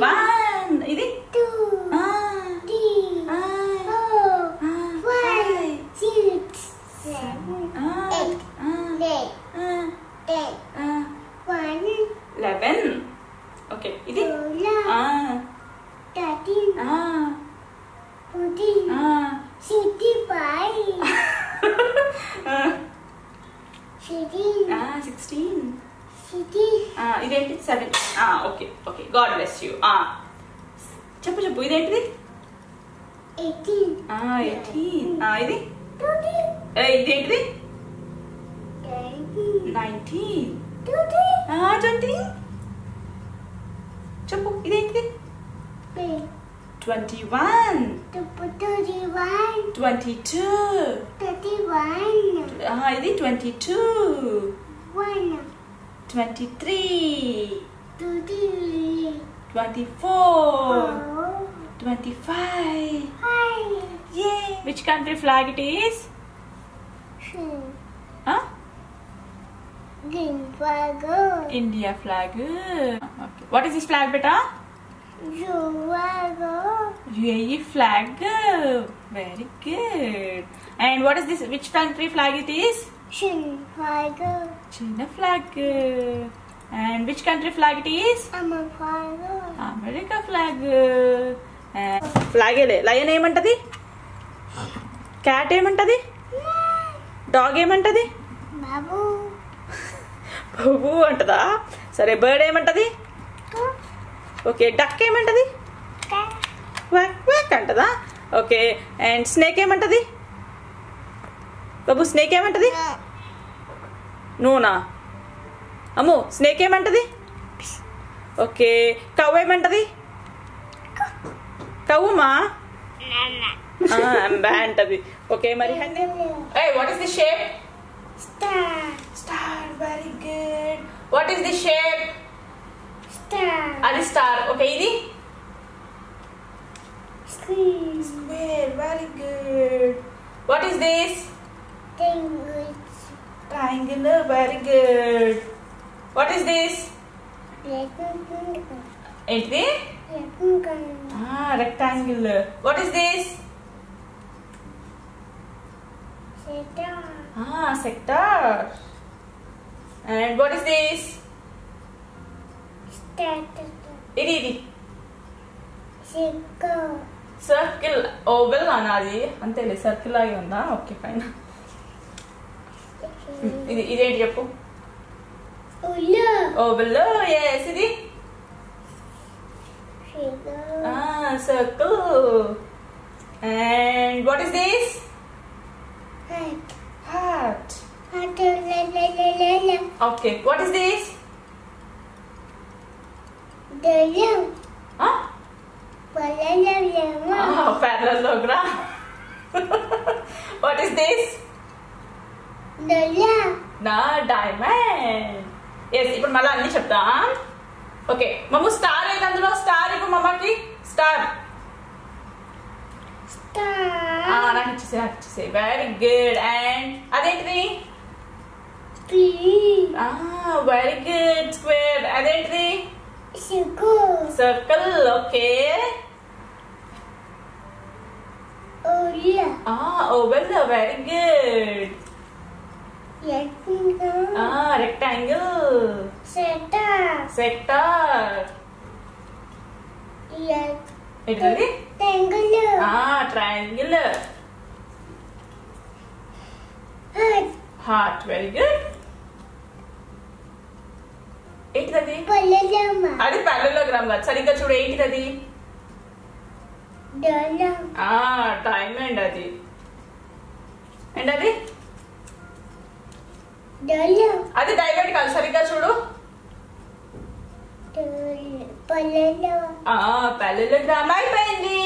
One ఇది two, ఆ, three, ఆ, four, ఆ, five, five, six, seven, ఆ, eight, ఆ, nine, ఆ, ten, ఆ. one, లెవెన్ ఓకే ఇది ఆ, twelve, thirteen, ఆ, fourteen, ఆ, sixty-five, ఆ, sixteen, ఆ, సిక్స్టీన్ sixteen, ఆ, ఇదేంటి seven okay okay God bless you చెప్పు చెప్పు ఇదేంటిది eighteen, ఎయిటీన్ ఇది twenty, ఏ, ఇదేంటిది twenty, నైన్టీన్ twenty, ట్వంటీ చెప్పు ఇదేంటిది three, twenty one thirty-one, twenty two thirty-one, ఇది twenty two one, twenty three twenty, twenty four four, twenty five five, a which country flag it is six, green flag, India flag what is this flag బెటా blue flag, UAE flag. Very good. And what is this? Which country flag it is? shin flag, China flag. And which country flag it is? I'm a flag, America flag flag lion ఏమంటది cat ఏమంటది dog ఏమంటది babu, పువ్వు అంటదా సరే bird ఏమంటది okay duck ఏమంటది cat, వాక్ వాక్ అంటదా ఓకే అండ్ స్నేక్ ఏమంటది బాబు స్నేక్ ఏమంటది నూనా అమ్ము స్నేక్ ఏమంటది ఓకే కవ్వ ఏమంటది కవ్వుమా అంబా అంటది ఓకే మరి what is the shape star, star very good what is the shape star, అది స్టార్ ఓకే ఇది screen, square very good what is this language, triangle very good what is this rectangle, ఏంటిది rectangle, rectangle what is this star, sector and what is this star, ఇది ఇది circle, circle oval అనాది అంతేలే circle లాగే ఉందా okay fine ఇది ఇదేంటి చెప్పు ula, ఓవెల్ ఎస్ ఇది figure, circle and what is this hat, heart hat, la la la la la, okay what is this the lamp, la la la la la, parallelogram what is this the lamp, నా diamond yes ఇప్పుడు మళ్ళీ అన్ని చెప్తా okay మమ్మ star ఏది అందులో star ఇప్పుడు మమ్మకి star star, నాకు ఇచ్చేసే నాకు ఇచ్చేసే వెరీ గుడ్ అండ్ అదేంటిది tree, వెరీ గుడ్ స్క్వేర్ అదేంటిది circle, circle okay ula, oval very good rectangle, rectangle star, sector ఏంటిది rectangle, triangle hat, heart very good ఏంటిది palama, అది ప్యారలోగ్రామ్ కాదు సరిగ్గా చూడు ఏంటిది అది dalam, డైమండ్ అది అండ్ అది dalam, అది డైమండ్ కాదు సరిగ్గా చూడు palama, ప్యారలోగ్రామ్ అయిపోయింది